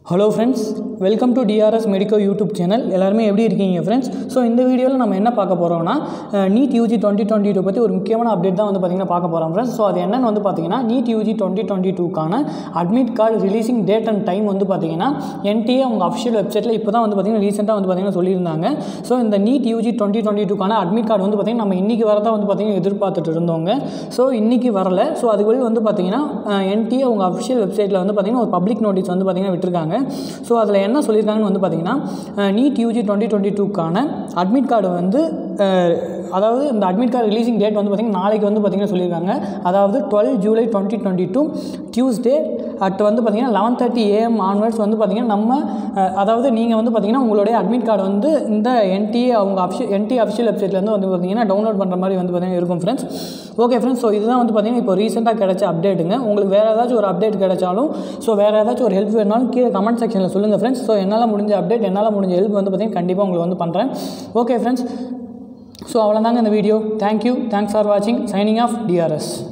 hello friends welcome to TRS medico YouTube channel எல்லாருமே எப்படி இருக்கீங்க ஃப்ரெண்ட்ஸ் ஸோ இந்த வீடியோவில் நம்ம என்ன பார்க்க போகிறோம்னா NEET UG twenty twenty two பற்றி ஒரு முக்கியமான அப்டேட் தான் வந்து பார்த்திங்கன்னா பார்க்க போகிறோம் ஃப்ரெண்ட்ஸ் ஸோ அது என்னென்னு வந்து பார்த்தீங்கன்னா நீட் யூஜி டுவெண்ட்டி டுவெண்ட்டி டூக்கான admit card releasing date and time வந்து பார்த்தீங்கன்னா என்டிஏ உங்கள் அஃபிஷியல் வெப்சைட்டில் இப்போ தான் வந்து பார்த்திங்கன்னா ரீசெண்டாக வந்து பார்த்திங்கன்னா சொல்லியிருந்தாங்க ஸோ இந்த நீட் யூஜி டுவெண்ட்டி டுவெண்ட்டி டூக்கான அட்மிட் கார்டு வந்து பார்த்திங்கன்னா நம்ம இன்றைக்கி வரதான் வந்து பார்த்திங்கன்னா எதிர்பார்த்துட்டு இருந்தோங்க ஸோ இன்றைக்கி வரல ஸோ அதுக்குள்ளே வந்து பார்த்திங்கன்னா என்டிஏ உங்கள் அஃபிஷியல் வெப்சைட்டில் வந்து பார்த்திங்கன்னா ஒரு பப்ளிக் நோட்டீஸ் வந்து பார்த்திங்கன்னா விட்டுருக்காங்க ஸோ அதில் என்ன சொல்லியிருக்காங்கன்னு வந்து பார்த்திங்கன்னா நீட் யூஜி டுவெண்ட்டி டுவெண்ட்டி டூக்கான அட்மிட் கார்டு வந்து அஹ், அதாவது இந்த அட்மிட் கார்டு ரிலீசிங் டேட் வந்து பார்த்திங்கன்னா நாளைக்கு வந்து பார்த்திங்கன்னா சொல்லியிருக்காங்க அதாவது twelve July twenty twenty two Tuesday at வந்து பார்த்திங்கன்னா லெவன் தேர்ட்டி ஏஎம் ஆன்வர்ட்ஸ் வந்து பார்த்திங்கன்னா நம்ம அஹ், அதாவது நீங்கள் வந்து பார்த்திங்கன்னா உங்களுடைய அட்மிட் கார்டு வந்து இந்த என்டிஏ அவங்க அஃபிஷியல் என்டி அஃபிஷியல் வெப்சைட்லேருந்து வந்து பார்த்திங்கன்னா டவுன்லோட் பண்ணுற மாதிரி வந்து பார்த்திங்கன்னா இருக்கும் ஃப்ரெண்ட்ஸ் ஓகே ஃப்ரெண்ட்ஸ் ஸோ இதுதான் வந்து பார்த்திங்கன்னா இப்போ ரீசெண்டாக கிடைச்ச அப்டேட்டுங்க உங்களுக்கு வேறு ஏதாச்சும் ஒரு அப்டேட் கிடைச்சாலும் ஸோ வேறு ஏதாச்சும் ஒரு ஹெல்ப் வேணாலும் கீழே கமெண்ட் செக்ஷனில் சொல்லுங்கள் ஃப்ரெண்ட்ஸ் ஸோ என்னால் முடிஞ்ச அப்டேட் என்னால் முடிஞ்ச ஹெல்ப் வந்து பார்த்திங்கன்னா கண்டிப்பாக உங்களுக்கு வந்து பண்ணுறேன் ஓகே ஃப்ரெண்ட்ஸ் ஸோ அவ்வளோதாங்க இந்த வீடியோ தேங்க்யூ தேங்க்ஸ் ஃபார் வாட்சிங் சைனிங் ஆஃப் டிஆர்எஸ்